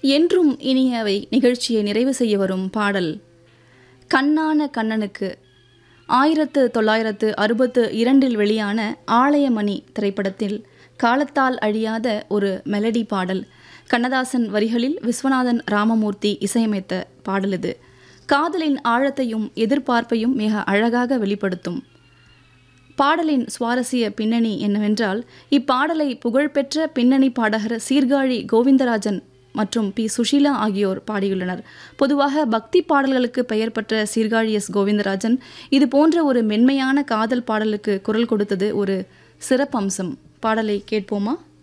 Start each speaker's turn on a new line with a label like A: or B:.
A: என்றும் இனியவை நிகழ்ச்சியை நிறைவு செய்ய வரும் பாடல் கண்ணான கண்ணனுக்கு ஆயிரத்து தொள்ளாயிரத்து அறுபத்து இரண்டில் வெளியான ஆலயமணி திரைப்படத்தில் காலத்தால் அழியாத ஒரு மெலடி பாடல் கண்ணதாசன் வரிகளில் விஸ்வநாதன் ராமமூர்த்தி இசையமைத்த பாடல் இது காதலின் ஆழத்தையும் எதிர்பார்ப்பையும் மிக அழகாக வெளிப்படுத்தும் பாடலின் சுவாரஸ்ய பின்னணி என்னவென்றால் இப்பாடலை புகழ்பெற்ற பின்னணி பாடகர் சீர்காழி கோவிந்தராஜன் மற்றும் பி சுஷீலா ஆகியோர் பாடியுள்ளனர் பொதுவாக பக்தி பாடல்களுக்கு பெயர் பெற்ற சீர்காழி எஸ் கோவிந்தராஜன் இது போன்ற ஒரு மென்மையான காதல் பாடலுக்கு குரல் கொடுத்தது ஒரு சிறப்பம்சம் பாடலை கேட்போமா